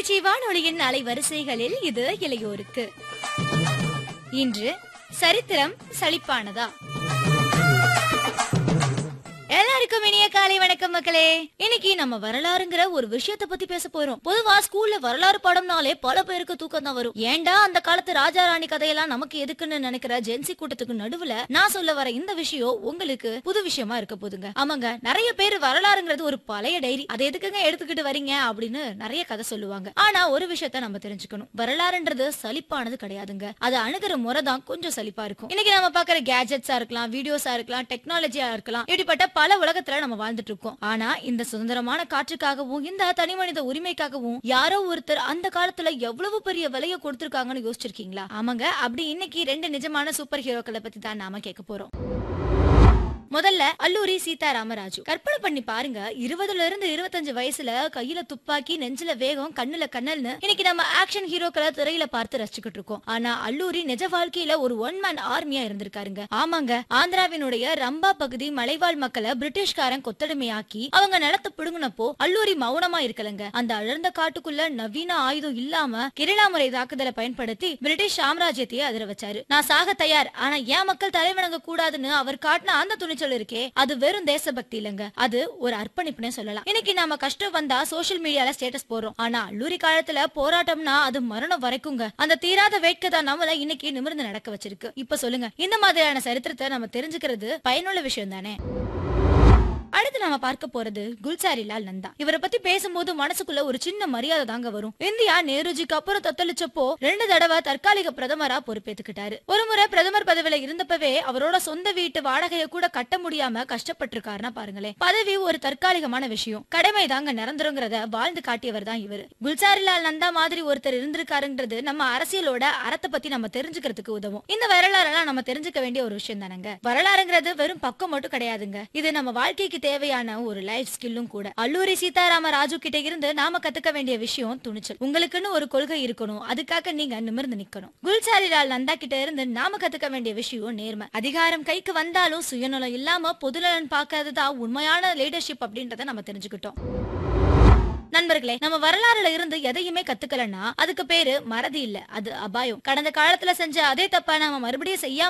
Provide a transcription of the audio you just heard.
திருச்சி வானொலியின் அலைவரிசைகளில் இது இளையோருக்கு இன்று சரித்திரம் சலிப்பானதா எல்லாருக்கும் இனிய காலை வணக்கம் மக்களே இன்னைக்கு நம்ம வரலாறுங்கிற ஒரு விஷயத்த பத்தி பேச போறோம் பொதுவா ஸ்கூல்ல வரலாறு பாடம்னாலே பல பேருக்கு தூக்கம் தான் வரும் ஏன்டா அந்த காலத்து ராஜா ராணி கதையெல்லாம் நமக்கு எதுக்குன்னு நினைக்கிற ஜென்சி கூட்டத்துக்கு நடுவுல நான் சொல்ல வர இந்த விஷயம் உங்களுக்கு புது விஷயமா இருக்க போதுங்க ஆமாங்க நிறைய பேர் வரலாறுங்கிறது ஒரு பழைய டைரி அதை எதுக்குங்க எடுத்துக்கிட்டு வரீங்க அப்படின்னு நிறைய கதை சொல்லுவாங்க ஆனா ஒரு விஷயத்த நம்ம தெரிஞ்சுக்கணும் வரலாறுன்றது சலிப்பானது கிடையாதுங்க அது அணுகிற முறை தான் கொஞ்சம் சலிப்பா இருக்கும் இன்னைக்கு நம்ம பாக்குற கேஜெட்ஸா இருக்கலாம் வீடியோஸா இருக்கலாம் டெக்னாலஜியா இருக்கலாம் இப்படிப்பட்ட பல உலகத்துல நம்ம வாழ்ந்துட்டு இருக்கோம் ஆனா இந்த சுதந்திரமான காற்றுக்காகவும் இந்த தனி மனித உரிமைக்காகவும் யாரோ ஒருத்தர் அந்த காலத்துல எவ்வளவு பெரிய விலையை கொடுத்திருக்காங்கன்னு யோசிச்சிருக்கீங்களா ஆமாங்க அப்படி இன்னைக்கு ரெண்டு நிஜமான சூப்பர் ஹீரோக்களை பத்தி தான் நாம கேட்க போறோம் முதல்ல அல்லூரி சீதாராமராஜு கற்பனை பண்ணி பாருங்க இருபதுல இருந்து இருபத்தஞ்சு வயசுல கையில துப்பாக்கி நெஞ்சில வேகம் கண்ணுல கண்ணல்னு இன்னைக்கு நம்ம ஆக்ஷன் ஹீரோக்களை திரையில பார்த்து ரசிச்சுக்கிட்டு இருக்கோம் ஆனா அல்லூரி நிஜ வாழ்க்கையில ஒரு ஒன் மேன் ஆர்மியா இருந்திருக்காருங்க ஆமாங்க ஆந்திராவினுடைய ரம்பா பகுதி மலைவாழ் மக்களை பிரிட்டிஷ்காரன் கொத்தடிமையாக்கி அவங்க நிலத்தை பிடுங்கினப்போ அல்லூரி மௌனமா இருக்கலங்க அந்த அழர்ந்த காட்டுக்குள்ள நவீன ஆயுதம் இல்லாம கிரிலா முறை தாக்குதலை பயன்படுத்தி பிரிட்டிஷ் சாம்ராஜ்யத்தையே அதிர வச்சாரு நான் சாக தயார் ஆனா ஏன் மக்கள் தலைவணங்க கூடாதுன்னு அவர் காட்டின அந்த துணிச்சல் இருக்கே அது வெறும் தேசபக்தி இல்லங்க அது ஒரு அர்ப்பணிப்புனே சொல்லலாம் இன்னைக்கு நாம கஷ்டம் வந்தா சோஷியல் மீடியால ஸ்டேட்டஸ் போடுறோம் ஆனா அல்லூரி காலத்துல போராட்டம்னா அது மரணம் வரைக்குங்க அந்த தீராத வேட்கை தான் நம்மள இன்னைக்கு நிமிர்ந்து நடக்க வச்சிருக்கு இப்ப சொல்லுங்க இந்த மாதிரியான சரித்திரத்தை நம்ம தெரிஞ்சுக்கிறது பயனுள்ள விஷயம் தானே அடுத்து நாம பார்க்க போறது குல்சாரிலால் நந்தா இவரை பத்தி பேசும்போது மனசுக்குள்ள ஒரு சின்ன மரியாதை தாங்க வரும் இந்தியா நேருஜிக்கு அப்புறம் தத்தளிச்சப்போ ரெண்டு தடவை தற்காலிக பிரதமரா பொறுப்பேத்துக்கிட்டாரு ஒரு முறை பிரதமர் பதவியில இருந்தப்பவே அவரோட சொந்த வீட்டு வாடகையை கூட கட்ட முடியாம கஷ்டப்பட்டிருக்காருன்னா பாருங்களேன் பதவி ஒரு தற்காலிகமான விஷயம் கடமை தாங்க நிரந்தரங்கிறத வாழ்ந்து காட்டியவர் தான் இவர் குல்சாரிலால் நந்தா மாதிரி ஒருத்தர் இருந்திருக்காருன்றது நம்ம அரசியலோட அறத்தை பத்தி நம்ம தெரிஞ்சுக்கிறதுக்கு உதவும் இந்த வரலாறெல்லாம் நம்ம தெரிஞ்சுக்க வேண்டிய ஒரு விஷயம் தானங்க வரலாறுங்கிறது வெறும் பக்கம் மட்டும் கிடையாதுங்க இது நம்ம வாழ்க்கைக்கு தேவையான ஒரு லைஃப் ஸ்கில்லும் கூட அல்லூரி சீதாராம ராஜு கிட்ட இருந்து நாம கத்துக்க வேண்டிய விஷயம் துணிச்சல் உங்களுக்குன்னு ஒரு கொள்கை இருக்கணும் அதுக்காக நீங்க நிமிர்ந்து நிக்கணும் குல்சாரிலால் நந்தா கிட்ட இருந்து நாம கத்துக்க வேண்டிய விஷயம் நேர்மை அதிகாரம் கைக்கு வந்தாலும் சுயநலம் இல்லாம பொதுநலன் பார்க்கறதுதான் உண்மையான லீடர்ஷிப் அப்படின்றத நம்ம தெரிஞ்சுக்கிட்டோம் நண்பர்களே நம்ம வரலாறுல இருந்து எதையுமே கத்துக்கலன்னா அதுக்கு பேரு மறதி இல்ல அது அபாயம் கடந்த காலத்துல செஞ்ச அதே தப்ப நாம மறுபடியும் செய்யாம